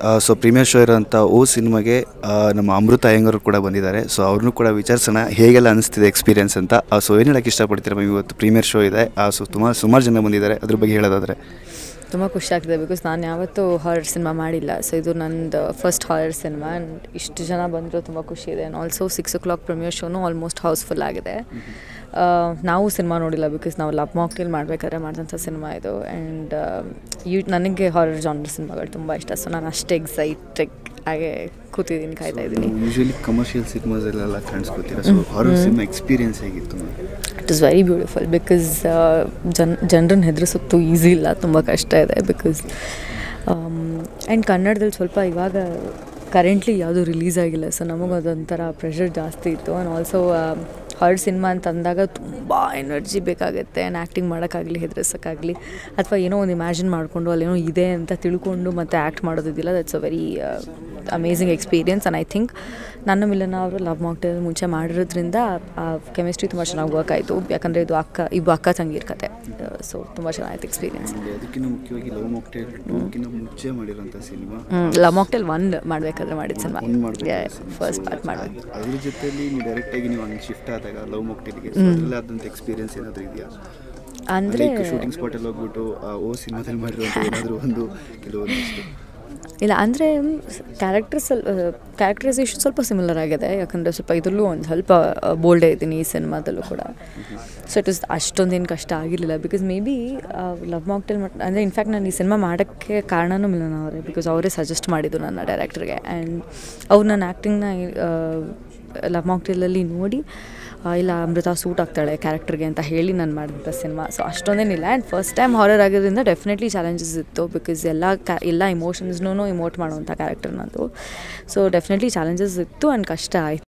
so premiere show ಇರೋಂಥ ಓ ಸಿನಿಮಾಗೆ ಆ, ನಮ್ಮ ಅಮೃತ ಅಯ್ಯಂಗಾರು ಕೂಡ ಬಂದಿದ್ದಾರೆ ಸೊ ಅವ್ರನ್ನೂ ಕೂಡ ವಿಚಾರಿಸೋಣ ಹೇಗೆಲ್ಲ ಅನಿಸ್ತಿದೆ ಎಕ್ಸ್ಪೀರಿಯನ್ಸ್ ಅಂತ ಸೊ ಏನು ಹೇಳಕ್ಕೆ ಇಷ್ಟಪಡ್ತೀರಾ ಮ್ಯಾಮ್ ಇವತ್ತು ಪ್ರೀಮಿಯರ್ ಶೋ ಇದೆ ಸೊ ತುಂಬ ಸುಮಾರು ಜನ ಬಂದಿದ್ದಾರೆ ಅದ್ರ ಬಗ್ಗೆ ಹೇಳೋದಾದರೆ ತುಂಬ ಖುಷಿ ಆಗ್ತದೆ ಬಿಕಾಸ್ ನಾನು ಯಾವತ್ತೂ ಹಾರರ್ ಸಿನಿಮಾ ಮಾಡಿಲ್ಲ ಸೊ ಇದು ನಂದು ಫಸ್ಟ್ ಹಾರರ್ ಸಿನಿಮಾ ಆ್ಯಂಡ್ ಇಷ್ಟು ಜನ ಬಂದರೂ ತುಂಬ ಖುಷಿ ಇದೆ and also six o'clock premiere ಶೋನು ಆಲ್ಮೋಸ್ಟ್ ಹೌಸ್ಫುಲ್ ಆಗಿದೆ ಆ, ನಾವು ಸಿನಿಮಾ ನೋಡಿಲ್ಲ ಬಿಕಾಸ್ ನಾವು ಲವ್ ಮಾಕ್ಟೇಲ್ ಮಾಡಬೇಕಾದ್ರೆ ಮಾಡಿದಂಥ ಸಿನಿಮಾ ಇದು ಆ್ಯಂಡ್ ಯು ನನಗೆ ಹಾರರ್ ಜಾನರ್ ಸಿನಿಮಾಗಳು ತುಂಬ ಇಷ್ಟ ಸೊ ನಾನು ಅಷ್ಟೇ ಎಕ್ಸೈಟೆಡ್ ಹಾಗೆ ಕೂತಿದ್ದೀನಿ ಕಾಯ್ತಾ ಇದ್ದೀನಿ ಯೂಶ್ವಲಿ ಕಮರ್ಷಿಯಲ್ ಸಿನಿಮಾಸಲ್ಲೆಲ್ಲ ಕಾಣಿಸ್ಕೊತೀರಾ ಸೊ ಹಾರರ್ ಸಿನಿಮಾ ಎಕ್ಸ್ಪೀರಿಯನ್ಸ್ ಹೇಗಿತ್ತು it is very beautiful because ಜನ್ ಜನರನ್ನ ಹೆದರಿಸೋದು ಈಸಿ ಇಲ್ಲ ತುಂಬ ಕಷ್ಟ ಇದೆ ಬಿಕಾಸ್ ಆ್ಯಂಡ್ ಕನ್ನಡದಲ್ಲಿ ಸ್ವಲ್ಪ ಇವಾಗ ಕರೆಂಟ್ಲಿ ಯಾವುದೂ ರಿಲೀಸ್ ಆಗಿಲ್ಲ ಸೊ ನಮಗೆ ಅದೊಂಥರ ಪ್ರೆಷರ್ ಜಾಸ್ತಿ ಇತ್ತು ಆ್ಯಂಡ್ ಆಲ್ಸೋ ಹಾರ್ಡ್ ಸಿನಿಮಾ ಅಂತ ಅಂದಾಗ ತುಂಬ ಎನರ್ಜಿ ಬೇಕಾಗುತ್ತೆ ಆ್ಯಂಡ್ ಆ್ಯಕ್ಟಿಂಗ್ ಮಾಡೋಕ್ಕಾಗಲಿ ಹೆದರ್ಸೋಕ್ಕಾಗಲಿ ಅಥವಾ ಏನೋ ಒಂದು ಇಮ್ಯಾಜಿನ್ ಮಾಡಿಕೊಂಡು ಅಲ್ಲೇನೋ ಇದೆ ಅಂತ ತಿಳ್ಕೊಂಡು ಮತ್ತೆ ಆ್ಯಕ್ಟ್ ಮಾಡೋದಿದ್ದಿಲ್ಲ that's a very amazing experience and I think ನನ್ನ ಮಿಲನ ಅವರು ಲವ್ ಮಾಕ್ಟೇಲ್ ಮುಂಚೆ ಮಾಡಿರೋದ್ರಿಂದ ಆ ಕೆಮಿಸ್ಟ್ರಿ ತುಂಬ ಚೆನ್ನಾಗಿ ವರ್ಕ್ ಆಯಿತು ಯಾಕಂದರೆ ಇದು ಅಕ್ಕ ಇಬ್ಬರು ಅಕ್ಕ ತಂಗಿರ ಕತೆ ಸೊ ತುಂಬ ಚೆನ್ನಾಗಿತ್ತು ಎಕ್ಸ್ಪೀರಿಯನ್ಸ್ ಅದಕ್ಕಿಂತ ಮುಖ್ಯವಾಗಿ ಲವ್ ಮಾಕ್ಟೇಲ್ ಟೂಕ್ಕಿಂತ ಮುಂಚೆ ಮಾಡಿರೋಂಥ ಸಿನಿಮಾ ಲವ್ ಮಾಕ್ಟೇಲ್ ಒನ್ ಮಾಡಬೇಕಾದ್ರೆ ಮಾಡಿದ ಸಿನಿಮಾ ಒಂದು ಮಾಡಬೇಕು ಫಸ್ಟ್ ಪಾರ್ಟ್ ಮಾಡಬೇಕು ಅದ್ರ ಜೊತೆಲಿ ನೀವು ಡೈರೆಕ್ಟಾಗಿ ನೀವು ಹಂಗೆ ಶಿಫ್ಟ್ ಆದಾಗ ಲವ್ ಮಾಕ್ಟೇಲ್ಗೆ ಅದರಲ್ಲಿ ಆದಂಥ ಎಕ್ಸ್ಪೀರಿಯನ್ಸ್ ಏನಾದರೂ ಇದೆಯಾ ಅಂದರೆ ಶೂಟಿಂಗ್ ಸ್ಪಾಟಲ್ಲಿ ಹೋಗ್ಬಿಟ್ಟು ಆ ಓ ಸಿನಿಮಾದಲ್ಲಿ ಮಾಡಿರುವಂಥ ಏನಾದರೂ ಒಂದು ಕೆಲವೊಂದಿಷ್ಟು ಇಲ್ಲ ಅಂದರೆ ಕ್ಯಾರೆಕ್ಟರ್ಸ್ ಕ್ಯಾರೆಕ್ಟರೈಸೇಷನ್ ಸ್ವಲ್ಪ ಸಿಮಿಲರ್ ಆಗಿದೆ ಯಾಕಂದರೆ ಸ್ವಲ್ಪ ಇದರಲ್ಲೂ ಒಂದು ಸ್ವಲ್ಪ ಬೋಲ್ಡೇ ಇದ್ದೀನಿ ಈ ಸಿನಿಮಾದಲ್ಲೂ ಕೂಡ ಸೊ ಇಟ್ ಇಸ್ ಅಷ್ಟೊಂದೇನು ಕಷ್ಟ ಆಗಿರಲಿಲ್ಲ because maybe love mocktail ಮಟ್ ಅಂದರೆ ಇನ್ಫ್ಯಾಕ್ಟ್ ನಾನು ಈ ಸಿನಿಮಾ ಮಾಡೋಕ್ಕೆ ಕಾರಣನೂ ಮಿಲನ ಅವರೇ ಬಿಕಾಸ್ ಅವರೇ ಸಜೆಸ್ಟ್ ಮಾಡಿದ್ದು ನನ್ನ ಡೈರೆಕ್ಟರ್ಗೆ ಆ್ಯಂಡ್ ಅವ್ರು ನನ್ನ ಆ್ಯಕ್ಟಿಂಗ್ನ ಲವ್ ಮಾಕ್ಟೇಲಲ್ಲಿ ನೋಡಿ ಆ, ಇಲ್ಲ ಅಮೃತ ಸೂಟ್ ಆಗ್ತಾಳೆ ಕ್ಯಾರೆಕ್ಟರ್ಗೆ ಅಂತ ಹೇಳಿ ನಾನು ಮಾಡಿದಂಥ ಸಿನಿಮಾ ಸೊ ಅಷ್ಟೊಂದೇನಿಲ್ಲ ಆ್ಯಂಡ್ ಫಸ್ಟ್ ಟೈಮ್ ಹಾರರ್ ಆಗಿರೋದ್ರಿಂದ ಡೆಫಿನೆಟ್ಲಿ ಚಾಲೆಂಜಸ್ ಇತ್ತು ಬಿಕಾಸ್ ಎಲ್ಲ ಕ್ಯಾ ಎಲ್ಲ ಇಮೋಷನ್ಸ್ನೂ ಇಮೋಟ್ ಮಾಡುವಂಥ ಕ್ಯಾರೆಕ್ಟರ್ ನಂದು ಸೊ ಡೆಫಿನೆಟ್ಲಿ ಚಾಲೆಂಜಸ್ ಇತ್ತು ಆ್ಯಂಡ್ ಕಷ್ಟ ಆಯಿತು